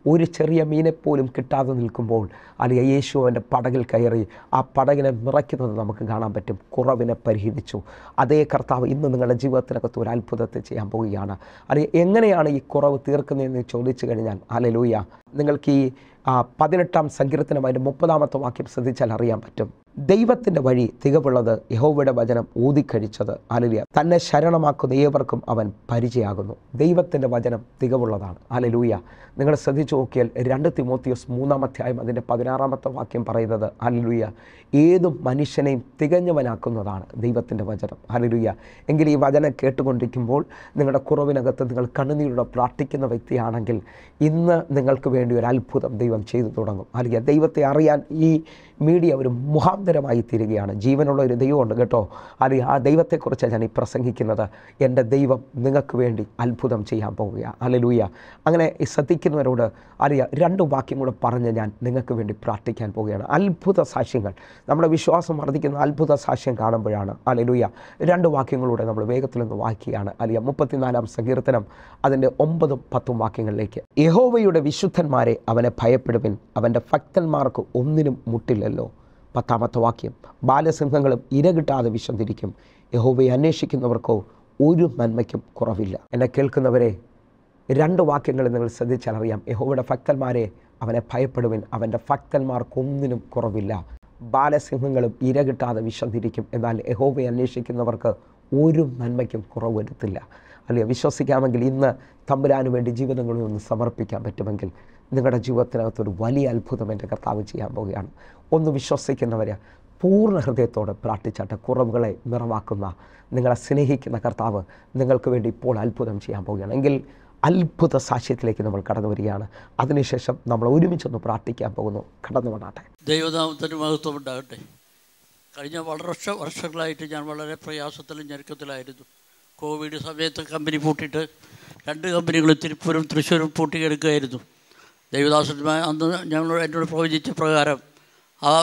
ഒരു ചെറിയ മീനെപ്പോലും കിട്ടാതെ നിൽക്കുമ്പോൾ അല്ലെങ്കിൽ യേശു അവൻ്റെ പടകിൽ കയറി ആ പടകിനെ നിറയ്ക്കുന്നത് നമുക്ക് കാണാൻ പറ്റും കുറവിനെ പരിഹരിച്ചു അതേ കർത്താവ് ഇന്ന് നിങ്ങളുടെ ജീവിതത്തിനകത്ത് ഒരു അത്ഭുതത്തെ ചെയ്യാൻ പോവുകയാണ് അല്ലെങ്കിൽ എങ്ങനെയാണ് ഈ കുറവ് തീർക്കുന്നതെന്ന് ചോദിച്ചു കഴിഞ്ഞാൽ അലലൂയ നിങ്ങൾക്ക് ഈ ആ, പതിനെട്ടാം സങ്കീർത്തനം അതിൻ്റെ മുപ്പതാമത്തെ വാക്യം ശ്രദ്ധിച്ചാൽ അറിയാൻ പറ്റും ദൈവത്തിൻ്റെ വഴി തികവുള്ളത് യഹോവയുടെ വചനം ഊതിക്കഴിച്ചത് അലലിയ തന്നെ ശരണമാക്കുന്ന ഏവർക്കും അവൻ പരിചയമാകുന്നു ദൈവത്തിൻ്റെ വചനം തികവുള്ളതാണ് അലലൂയ നിങ്ങൾ ശ്രദ്ധിച്ചു നോക്കിയാൽ രണ്ട് തിമോത്തിയോസ് മൂന്നാം അധ്യായം അതിൻ്റെ പതിനാറാമത്തെ വാക്യം പറയുന്നത് അലലൂയ ഏതും മനുഷ്യനെയും തികഞ്ഞവനാക്കുന്നതാണ് ദൈവത്തിൻ്റെ വചനം അലലൂയ എങ്കിൽ ഈ വചനം കേട്ടുകൊണ്ടിരിക്കുമ്പോൾ നിങ്ങളുടെ കുറവിനകത്ത് നിങ്ങൾ കണ്ണുനീരോടെ പ്രാർത്ഥിക്കുന്ന വ്യക്തിയാണെങ്കിൽ ഇന്ന് നിങ്ങൾക്ക് വേണ്ടി ഒരു അത്ഭുതം ദൈവം ചെയ്തു തുടങ്ങും അല്ലെങ്കിൽ ദൈവത്തെ അറിയാൻ ഈ മീഡിയ ഒരു മുഖാന്തരമായി തീരുകയാണ് ജീവനുള്ള ഒരു ദൈവമുണ്ട് കേട്ടോ അല്ലെങ്കിൽ ആ ദൈവത്തെക്കുറിച്ചാണ് ഞാൻ ഈ പ്രസംഗിക്കുന്നത് എൻ്റെ ദൈവം നിങ്ങൾക്ക് വേണ്ടി അത്ഭുതം ചെയ്യാൻ പോവുകയാണ് അലലൂയ അങ്ങനെ ഈ ശ്രദ്ധിക്കുന്നവരോട് അറിയാം രണ്ട് വാക്യം കൂടെ പറഞ്ഞ് ഞാൻ നിങ്ങൾക്ക് വേണ്ടി പ്രാർത്ഥിക്കാൻ പോവുകയാണ് അത്ഭുത സാക്ഷ്യങ്ങൾ നമ്മുടെ വിശ്വാസം വർദ്ധിക്കുന്ന അത്ഭുത സാക്ഷ്യം കാണുമ്പോഴാണ് അലലൂയ രണ്ട് വാക്യങ്ങളൂടെ നമ്മൾ വേഗത്തിലൊന്ന് വായിക്കുകയാണ് അലിയ മുപ്പത്തിനാലാം സങ്കീർത്തനം അതിൻ്റെ ഒമ്പതും പത്തും വാക്യങ്ങളിലേക്ക് യഹോവയുടെ വിശുദ്ധന്മാരെ അവനെ ഭയപ്പെടുവിൻ അവൻ്റെ ഭക്തന്മാർക്ക് ഒന്നിനും മുട്ടില്ലല്ലോ പത്താമത്തെ വാക്യം ബാലസിംഹങ്ങളും ഇര കിട്ടാതെ വിശന്നിരിക്കും യഹോവയെ അന്വേഷിക്കുന്നവർക്കോ ഒരു നന്മയ്ക്കും കുറവില്ല എന്നെ കേൾക്കുന്നവരെ രണ്ട് വാക്യങ്ങൾ നിങ്ങൾ ശ്രദ്ധിച്ചാൽ അറിയാം യഹോവയുടെ ഭക്തന്മാരെ അവനെ ഭയപ്പെടുവിൻ അവൻ്റെ ഭക്തന്മാർക്കൊന്നിനും കുറവില്ല ബാലസിംഹങ്ങളും ഇര കിട്ടാതെ വിശന്നിരിക്കും എന്നാൽ യഹോവയെ അന്വേഷിക്കുന്നവർക്ക് ഒരു നന്മയ്ക്കും കുറവ് വരുത്തില്ല അല്ലയോ വിശ്വസിക്കാമെങ്കിൽ ഇന്ന് തമ്പുരാന് വേണ്ടി ജീവിതങ്ങളിൽ ഒന്ന് സമർപ്പിക്കാൻ പറ്റുമെങ്കിൽ നിങ്ങളുടെ ജീവിതത്തിനകത്തൊരു വലിയ അത്ഭുതം എൻ്റെ കർത്താവ് ചെയ്യാൻ പോവുകയാണ് ഒന്ന് വിശ്വസിക്കുന്നവരെ പൂർണ്ണ ഹൃദയത്തോടെ പ്രാർത്ഥിച്ചാട്ട് കുറവുകളെ നിറവാക്കുന്ന നിങ്ങളെ സ്നേഹിക്കുന്ന കർത്താവ് നിങ്ങൾക്ക് വേണ്ടി ഇപ്പോൾ അത്ഭുതം ചെയ്യാൻ പോവുകയാണ് എങ്കിൽ അത്ഭുത സാക്ഷ്യത്തിലേക്ക് നമ്മൾ കടന്നു വരികയാണ് അതിനുശേഷം നമ്മൾ ഒരുമിച്ചൊന്ന് പ്രാർത്ഥിക്കാൻ പോകുന്നു കടന്നു വന്നാട്ടെ ദൈവനാമത്തിന് മഹത്വം ഉണ്ടാകട്ടെ കഴിഞ്ഞ വളരെ വർഷ വർഷങ്ങളായിട്ട് ഞാൻ വളരെ പ്രയാസത്തിലും ഞെരുക്കത്തിലായിരുന്നു കോവിഡ് സമയത്ത് കമ്പനി പൂട്ടിയിട്ട് രണ്ട് കമ്പനികൾ തിരുപ്പൂരും തൃശ്ശൂരും പൂട്ടിയെടുക്കുകയായിരുന്നു ദൈവദാസന്മാർ അന്ന് ഞങ്ങൾ എന്നോട് പ്രവചിച്ച പ്രകാരം ആ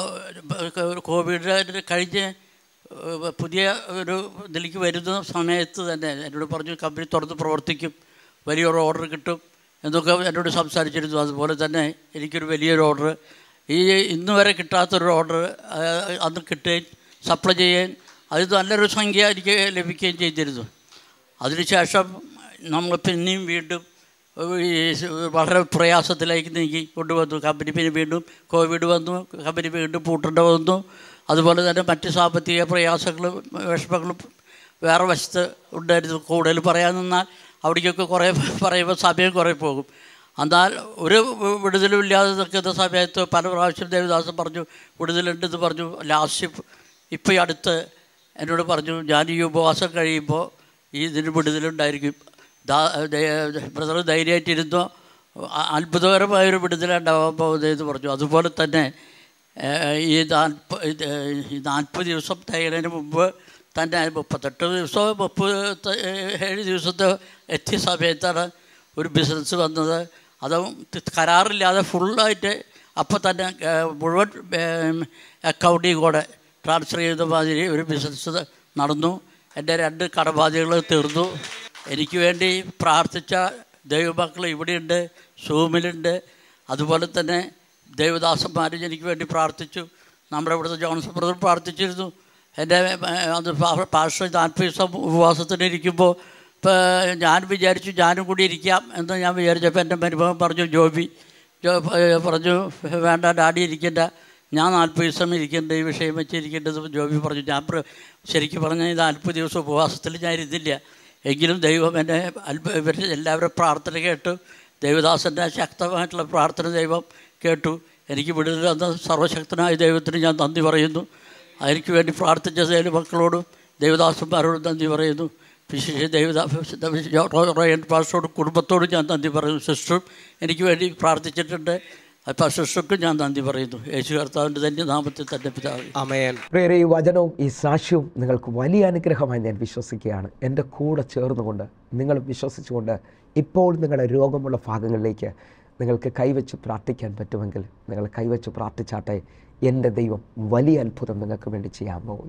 കോവിഡ് കഴിഞ്ഞ് ഏഹ്, പുതിയ ഒരു ഇതിലേക്ക് വരുന്ന സമയത്ത് തന്നെ എന്നോട് പറഞ്ഞു കമ്പനി തുറന്ന് പ്രവർത്തിക്കും വലിയൊരു ഓർഡർ കിട്ടും എന്നൊക്കെ എന്നോട് സംസാരിച്ചിരുന്നു അതുപോലെ തന്നെ എനിക്കൊരു വലിയൊരു ഓർഡർ ഈ ഇന്ന് വരെ കിട്ടാത്തൊരു ഓർഡർ അന്ന് കിട്ടുകയും സപ്ലൈ ചെയ്യുകയും അത് നല്ലൊരു സംഖ്യ എനിക്ക് ലഭിക്കുകയും ചെയ്തിരുന്നു അതിനുശേഷം നമ്മൾ പിന്നെയും വീണ്ടും ഈ വളരെ പ്രയാസത്തിലേക്ക് നീക്കി കൊണ്ടുവന്നു കമ്പനി പിന്നെ വീണ്ടും കോവിഡ് വന്നു കമ്പനി വീണ്ടും പൂട്ടേണ്ട വന്നു അതുപോലെ തന്നെ മറ്റ് സാമ്പത്തിക പ്രയാസങ്ങളും വിഷമങ്ങളും വേറെ വശത്ത് ഉണ്ടായിരുന്നു കൂടുതൽ പറയാൻ നിന്നാൽ അവിടേക്കൊക്കെ കുറേ പറയുമ്പോൾ സമയം കുറേ പോകും എന്നാൽ ഒരു വിടുതലും ഇല്ലാതെ നിൽക്കുന്ന സമയത്ത് പല പ്രാവശ്യം ദേവദാസൻ പറഞ്ഞു വിടുതലുണ്ടെന്ന് പറഞ്ഞു ലാസ്റ്റ് ഇപ്പോൾ ഈ അടുത്ത് എന്നോട് പറഞ്ഞു ഞാൻ ഈ ഉപവാസം കഴിയുമ്പോൾ ഈ ഇതിന് വിടുതലുണ്ടായിരിക്കും ബ്രദർ ധൈര്യമായിട്ടിരുന്നോ അ- അത്ഭുതകരമായൊരു വിടുതലുണ്ടാവാൻ പോകുന്നതെന്ന് പറഞ്ഞു അതുപോലെ തന്നെ ഏഹ്, ഈ നാൽപ്പ ഇത് ഈ നാൽപ്പത് ദിവസം തികയുന്നതിന് മുമ്പ് തന്നെ മുപ്പത്തെട്ട് ദിവസമോ മുപ്പത് ഏഴ് ദിവസത്തെ എത്തിയ സമയത്താണ് ഒരു ബിസിനസ് വന്നത് അതും തി- കരാറില്ലാതെ ഫുള്ളായിട്ട് അപ്പോൾ തന്നെ ഏഹ്, മുഴുവൻ അക്കൗണ്ടിൽ കൂടെ ട്രാൻസ്ഫർ ചെയ്ത മാതിരി ഒരു ബിസിനസ് നടന്നു എൻ്റെ രണ്ട് കടബാധ്യതകൾ തീർന്നു എനിക്ക് വേണ്ടി പ്രാർത്ഥിച്ച ദൈവമക്കൾ ഇവിടെയുണ്ട് സൂമിലുണ്ട് അതുപോലെ തന്നെ ദേവദാസന്മാർ എനിക്ക് വേണ്ടി പ്രാർത്ഥിച്ചു നമ്മുടെ ഇവിടുത്തെ ജോൺസൺ ബ്രദർ പ്രാർത്ഥിച്ചിരുന്നു എൻ്റെ ഏഹ്, അത് പാ- പാസ്റ്റർ നാൽപ്പത് ദിവസം ഉപവാസത്തിന് ഇരിക്കുമ്പോൾ ഇപ്പോൾ ഞാൻ വിചാരിച്ചു ഞാനും കൂടി ഇരിക്കാം എന്ന് ഞാൻ വിചാരിച്ചപ്പോൾ എൻ്റെ മരുമകൻ പറഞ്ഞു ജോബി ജോ ഏഹ്, പറഞ്ഞു വേണ്ട ഡാഡി ഇരിക്കണ്ട ഞാൻ നാൽപ്പത് ദിവസം ഇരിക്കേണ്ട ഈ വിഷയം വെച്ച് ഇരിക്കേണ്ടത് ജോബി പറഞ്ഞു ഞാൻ പ്ര- ശരിക്കും പറഞ്ഞാൽ ഈ നാൽപ്പത് ദിവസം ഉപവാസത്തിൽ ഞാൻ ഇരുന്നില്ല എങ്കിലും ദൈവം എന്നെ അത്ഭുത ഇവരുടെ എല്ലാവരും പ്രാർത്ഥന കേട്ടു ദൈവദാസൻ്റെ ശക്തമായിട്ടുള്ള പ്രാർത്ഥന ദൈവം കേട്ടു എനിക്ക് വിടുതൽ തന്ന സർവശക്തനായ ദൈവത്തിന് ഞാൻ നന്ദി പറയുന്നു എനിക്ക് വേണ്ടി പ്രാർത്ഥിച്ച ദൈവ മക്കളോടും ദൈവദാസന്മാരോടും നന്ദി പറയുന്നു വിശേഷ ദേവദാസ് പാസ്റ്ററോടും കുടുംബത്തോടും ഞാൻ നന്ദി പറയുന്നു സിസ്റ്ററും എനിക്ക് വേണ്ടി പ്രാർത്ഥിച്ചിട്ടുണ്ട് അപ്പോൾ സിസ്റ്റർക്കും ഞാൻ നന്ദി പറയുന്നു യേശു കർത്താവിൻ്റെ തന്നെ നാമത്തിൽ തന്നെ പിതാവ് അമേൻ പ്രിയരെ ഈ വചനവും ഈ സാക്ഷ്യവും നിങ്ങൾക്ക് വലിയ അനുഗ്രഹമായി ഞാൻ വിശ്വസിക്കുകയാണ് എൻ്റെ കൂടെ ചേർന്നുകൊണ്ട് നിങ്ങൾ വിശ്വസിച്ചുകൊണ്ട് ഇപ്പോൾ നിങ്ങളുടെ രോഗമുള്ള ഭാഗങ്ങളിലേക്ക് നിങ്ങൾക്ക് കൈവച്ച് പ്രാർത്ഥിക്കാൻ പറ്റുമെങ്കിൽ നിങ്ങൾ കൈവച്ച് പ്രാർത്ഥിച്ചാട്ടെ എൻ്റെ ദൈവം വലിയ അത്ഭുതം നിങ്ങൾക്ക് വേണ്ടി ചെയ്യാൻ പോകുന്നു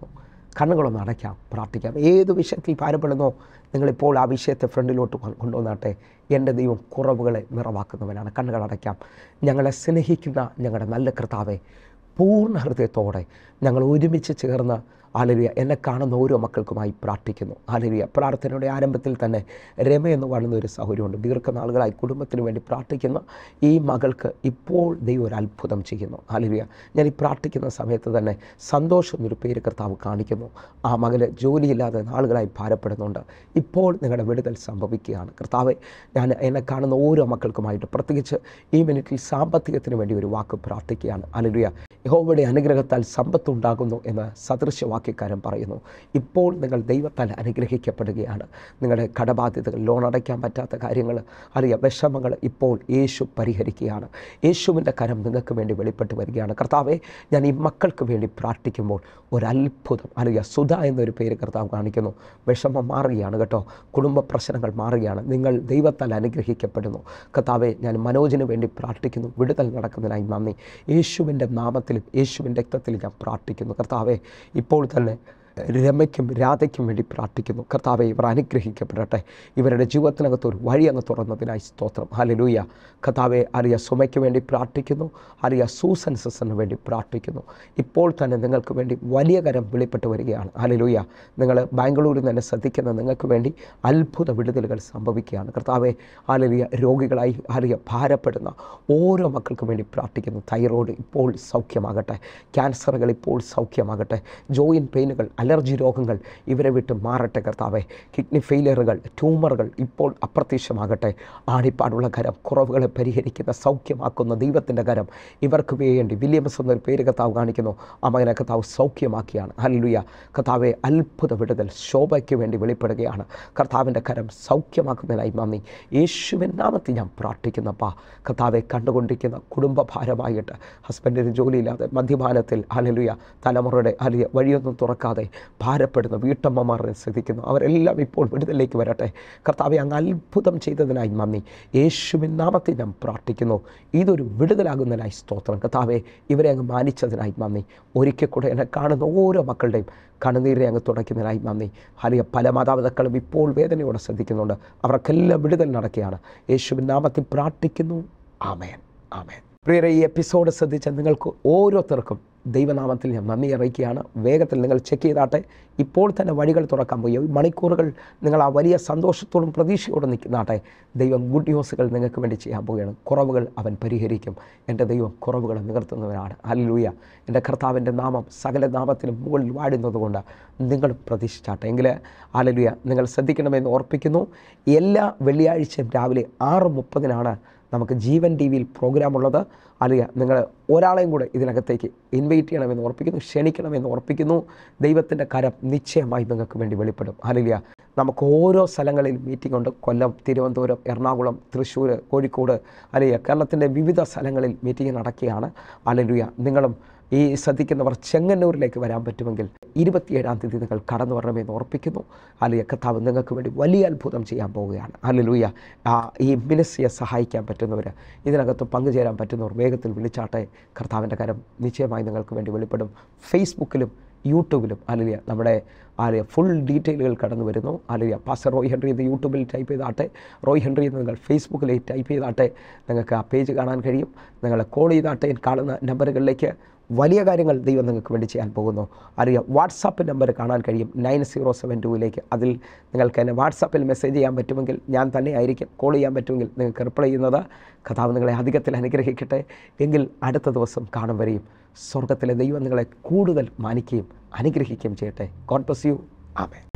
കണ്ണുകളൊന്ന് അടയ്ക്കാം പ്രാർത്ഥിക്കാം ഏത് വിഷയത്തിൽ ഭാരപ്പെടുന്നോ നിങ്ങളിപ്പോൾ ആ വിഷയത്തെ ഫ്രണ്ടിലോട്ട് കൊ- കൊണ്ടുവന്നാട്ടെ എൻ്റെ ദൈവം കുറവുകളെ നിറവാക്കുന്നവനാണ് കണ്ണുകൾ അടയ്ക്കാം ഞങ്ങളെ സ്നേഹിക്കുന്ന ഞങ്ങളുടെ നല്ല കർത്താവെ പൂർണ്ണ ഹൃദയത്തോടെ ഞങ്ങൾ ഒരുമിച്ച് ചേർന്ന് ആലരിയ എന്നെ കാണുന്ന ഓരോ മക്കൾക്കുമായി പ്രാർത്ഥിക്കുന്നു ആലരിയ പ്രാർത്ഥനയുടെ ആരംഭത്തിൽ തന്നെ രമ എന്ന് പറയുന്ന ഒരു സൗകര്യമുണ്ട് ദീർഘനാളുകളായി കുടുംബത്തിന് വേണ്ടി പ്രാർത്ഥിക്കുന്ന ഈ മകൾക്ക് ഇപ്പോൾ ദൈവം ഒരു അത്ഭുതം ചെയ്യുന്നു ആലരിയ ഞാൻ ഈ പ്രാർത്ഥിക്കുന്ന സമയത്ത് തന്നെ സന്തോഷം എന്നൊരു പേര് കർത്താവ് കാണിക്കുന്നു ആ മകന് ജോലിയില്ലാതെ നാളുകളായി ഭാരപ്പെടുന്നുണ്ട് ഇപ്പോൾ നിങ്ങളുടെ വിടുതൽ സംഭവിക്കുകയാണ് കർത്താവെ ഞാൻ എന്നെ കാണുന്ന ഓരോ മക്കൾക്കുമായിട്ട് പ്രത്യേകിച്ച് ഈ മിനിറ്റിൽ സാമ്പത്തികത്തിന് വേണ്ടി ഒരു വാക്ക് പ്രാർത്ഥിക്കുകയാണ് അലലുയ യഹോവയുടെ അനുഗ്രഹത്താൽ സമ്പത്തുണ്ടാകുന്നു എന്ന് സദൃശവാക്യക്കാരൻ പറയുന്നു ഇപ്പോൾ നിങ്ങൾ ദൈവത്താൽ അനുഗ്രഹിക്കപ്പെടുകയാണ് നിങ്ങളുടെ കടബാധ്യതകൾ ലോൺ അടയ്ക്കാൻ പറ്റാത്ത കാര്യങ്ങൾ അറിയാം വിഷമങ്ങൾ ഇപ്പോൾ യേശു പരിഹരിക്കുകയാണ് യേശുവിൻ്റെ കരം നിങ്ങൾക്ക് വേണ്ടി വെളിപ്പെട്ട് വരികയാണ് കർത്താവെ ഞാൻ ഈ മക്കൾക്ക് വേണ്ടി പ്രാർത്ഥിക്കുമ്പോൾ ഒരത്ഭുതം അറിയുക സുധ എന്നൊരു പേര് കർത്താവ് കാണിക്കുന്നു വിഷമം മാറുകയാണ് കേട്ടോ കുടുംബ പ്രശ്നങ്ങൾ മാറുകയാണ് നിങ്ങൾ ദൈവത്താൽ അനുഗ്രഹിക്കപ്പെടുന്നു കർത്താവെ ഞാൻ മനോജിന് വേണ്ടി പ്രാർത്ഥിക്കുന്നു വിടുതൽ നടക്കുന്നതിനായി നന്ദി യേശുവിൻ്റെ നാമത്തിലും യേശുവിൻ്റെ രക്തത്തിലും ഞാൻ പ്രാർത്ഥിക്കുന്നു കർത്താവെ ഇപ്പോൾ തന്നെ രമയ്ക്കും രാധയ്ക്കും വേണ്ടി പ്രാർത്ഥിക്കുന്നു കർത്താവെ ഇവർ അനുഗ്രഹിക്കപ്പെടട്ടെ ഇവരുടെ ജീവിതത്തിനകത്ത് ഒരു വഴി അങ്ങ് തുറന്നതിനായി സ്തോത്രം ഹലലൂയ കർത്താവെ അറിയ സുമയ്ക്ക് വേണ്ടി പ്രാർത്ഥിക്കുന്നു അറിയ സൂസൻ സിസറിന് വേണ്ടി പ്രാർത്ഥിക്കുന്നു ഇപ്പോൾ തന്നെ നിങ്ങൾക്ക് വേണ്ടി വലിയ കരം വെളിപ്പെട്ട് വരികയാണ് ഹലലൂയ നിങ്ങൾ ബാംഗ്ലൂരിൽ തന്നെ ശ്രദ്ധിക്കുന്ന നിങ്ങൾക്ക് വേണ്ടി അത്ഭുത വിടുതലുകൾ സംഭവിക്കുകയാണ് കർത്താവെ ഹലലിയ രോഗികളായി അറിയ ഭാരപ്പെടുന്ന ഓരോ മക്കൾക്കും വേണ്ടി പ്രാർത്ഥിക്കുന്നു തൈറോയ്ഡ് ഇപ്പോൾ സൗഖ്യമാകട്ടെ ക്യാൻസറുകൾ ഇപ്പോൾ സൗഖ്യമാകട്ടെ ജോയിൻ പെയിനുകൾ അലർജി രോഗങ്ങൾ ഇവരെ വിട്ട് മാറട്ടെ കർത്താവെ കിഡ്നി ഫെയിലിയറുകൾ ട്യൂമറുകൾ ഇപ്പോൾ അപ്രത്യക്ഷമാകട്ടെ ആണിപ്പാടുള്ള കരം കുറവുകളെ പരിഹരിക്കുന്ന സൗഖ്യമാക്കുന്ന ദൈവത്തിൻ്റെ കരം ഇവർക്ക് വേണ്ടി വില്യംസ് എന്നൊരു പേര് കർത്താവ് കാണിക്കുന്നു ആ മകനെ കർത്താവ് സൗഖ്യമാക്കിയാണ് ഹല്ലുയ കർത്താവെ അത്ഭുത വിടുതൽ ശോഭയ്ക്ക് വേണ്ടി വെളിപ്പെടുകയാണ് കർത്താവിൻ്റെ കരം സൗഖ്യമാക്കുന്നതിനായി നന്ദി യേശുവിൻ നാമത്തിൽ ഞാൻ പ്രാർത്ഥിക്കുന്നപ്പാ കർത്താവെ കണ്ടുകൊണ്ടിരിക്കുന്ന കുടുംബ ഭാരമായിട്ട് ഹസ്ബൻഡിന് ജോലിയില്ലാതെ മദ്യപാനത്തിൽ ഹലലുയ തലമുറയുടെ അലിയ വഴിയൊന്നും തുറക്കാതെ ഭാരപ്പെടുന്ന വീട്ടമ്മമാരെ ശ്രദ്ധിക്കുന്നു അവരെല്ലാം ഇപ്പോൾ വിടുതലിലേക്ക് വരട്ടെ കർത്താവെ അങ്ങ് അത്ഭുതം ചെയ്തതിനായി നന്ദി യേശുവിൻ നാമത്തിൽ ഞാൻ പ്രാർത്ഥിക്കുന്നു ഇതൊരു വിടുതലാകുന്നതിനായി സ്തോത്രം കർത്താവെ ഇവരെ അങ്ങ് മാനിച്ചതിനായി നന്ദി ഒരിക്കൽ കൂടെ എന്നെ കാണുന്ന ഓരോ മക്കളുടെയും കണ്ണുനീരെ അങ്ങ് തുടയ്ക്കുന്നതിനായി നന്ദി ഹലിയ പല മാതാപിതാക്കളും ഇപ്പോൾ വേദനയോടെ ശ്രദ്ധിക്കുന്നുണ്ട് അവർക്കെല്ലാം വിടുതൽ നടക്കുകയാണ് യേശുവിൻ നാമത്തിൽ പ്രാർത്ഥിക്കുന്നു ആമേൻ ആമേൻ പ്രിയരെ ഈ എപ്പിസോഡ് ശ്രദ്ധിച്ച നിങ്ങൾക്ക് ഓരോരുത്തർക്കും ദൈവനാമത്തിൽ ഞാൻ നന്ദി അറിയിക്കുകയാണ് വേഗത്തിൽ നിങ്ങൾ ചെക്ക് ചെയ്താട്ടെ ഇപ്പോൾ തന്നെ വഴികൾ തുറക്കാൻ പോയി ഈ മണിക്കൂറുകൾ നിങ്ങൾ ആ വലിയ സന്തോഷത്തോടും പ്രതീക്ഷയോടും നിൽക്കുന്നാട്ടെ ദൈവം ഗുഡ് ന്യൂസുകൾ നിങ്ങൾക്ക് വേണ്ടി ചെയ്യാൻ പോവുകയാണ് കുറവുകൾ അവൻ പരിഹരിക്കും എൻ്റെ ദൈവം കുറവുകൾ നികർത്തുന്നവനാണ് അല്ലൂയ എൻ്റെ കർത്താവിൻ്റെ നാമം സകല നാമത്തിനും മുകളിൽ വാടുന്നതുകൊണ്ട് നിങ്ങൾ പ്രതീക്ഷിച്ചാട്ടെ എങ്കിൽ അലലുയ നിങ്ങൾ ശ്രദ്ധിക്കണമെന്ന് ഓർപ്പിക്കുന്നു എല്ലാ വെള്ളിയാഴ്ചയും രാവിലെ ആറ് മുപ്പതിനാണ് നമുക്ക് ജീവൻ ടി വിയിൽ പ്രോഗ്രാമുള്ളത് അറിയുക നിങ്ങൾ ഒരാളെയും കൂടെ ഇതിനകത്തേക്ക് ഇൻവൈറ്റ് ചെയ്യണമെന്ന് ഓർപ്പിക്കുന്നു ക്ഷണിക്കണമെന്ന് ഓർപ്പിക്കുന്നു ദൈവത്തിൻ്റെ കരം നിശ്ചയമായി നിങ്ങൾക്ക് വേണ്ടി വെളിപ്പെടും അറിയില്ല നമുക്ക് ഓരോ സ്ഥലങ്ങളിൽ മീറ്റിംഗ് ഉണ്ട് കൊല്ലം തിരുവനന്തപുരം എറണാകുളം തൃശ്ശൂർ കോഴിക്കോട് അല്ലെങ്കിൽ കേരളത്തിൻ്റെ വിവിധ സ്ഥലങ്ങളിൽ മീറ്റിംഗ് നടക്കുകയാണ് അലലുയ നിങ്ങളും ഈ ശ്രദ്ധിക്കുന്നവർ ചെങ്ങന്നൂരിലേക്ക് വരാൻ പറ്റുമെങ്കിൽ ഇരുപത്തിയേഴാം തീയതി നിങ്ങൾ കടന്നു വരണമെന്ന് ഓർപ്പിക്കുന്നു അല്ലെങ്കിൽ കർത്താവ് നിങ്ങൾക്ക് വേണ്ടി വലിയ അത്ഭുതം ചെയ്യാൻ പോവുകയാണ് അല്ലലൂയ ഈ മിനിസ്ട്രിയെ സഹായിക്കാൻ പറ്റുന്നവർ ഇതിനകത്ത് പങ്കുചേരാൻ പറ്റുന്നവർ വേഗത്തിൽ വിളിച്ചാട്ടെ കർത്താവിൻ്റെ കരം നിശ്ചയമായി നിങ്ങൾക്ക് വേണ്ടി വെളിപ്പെടും ഫേസ്ബുക്കിലും യൂട്യൂബിലും അല്ലെങ്കിൽ നമ്മുടെ ആലിയ ഫുൾ ഡീറ്റെയിലുകൾ കടന്നു വരുന്നു ആലിയ പാസ്റ്റർ റോയ് ഹെൻറി എന്ന് യൂട്യൂബിൽ ടൈപ്പ് ചെയ്താട്ടെ റോയ് ഹെൻറി എന്ന് നിങ്ങൾ ഫേസ്ബുക്കിൽ ടൈപ്പ് ചെയ്താട്ടെ നിങ്ങൾക്ക് ആ പേജ് കാണാൻ കഴിയും നിങ്ങൾ കോൾ ചെയ്താട്ടെ കാണുന്ന നമ്പറുകളിലേക്ക് വലിയ കാര്യങ്ങൾ ദൈവം നിങ്ങൾക്ക് വേണ്ടി ചെയ്യാൻ പോകുന്നു അറിയാം വാട്സാപ്പ് നമ്പർ കാണാൻ കഴിയും നയൻ സീറോ സെവൻ ടൂവിലേക്ക് അതിൽ നിങ്ങൾക്ക് എന്നെ വാട്സാപ്പിൽ മെസ്സേജ് ചെയ്യാൻ പറ്റുമെങ്കിൽ ഞാൻ തന്നെ ആയിരിക്കും കോൾ ചെയ്യാൻ പറ്റുമെങ്കിൽ നിങ്ങൾക്ക് റിപ്ലൈ ചെയ്യുന്നത് കഥാവ് നിങ്ങളെ അധികത്തിൽ അനുഗ്രഹിക്കട്ടെ എങ്കിൽ അടുത്ത ദിവസം കാണും വരെയും സ്വർഗത്തിലെ ദൈവം നിങ്ങളെ കൂടുതൽ മാനിക്കുകയും അനുഗ്രഹിക്കുകയും ചെയ്യട്ടെ ഗോഡ് ബ്ലസ് യു ആമേ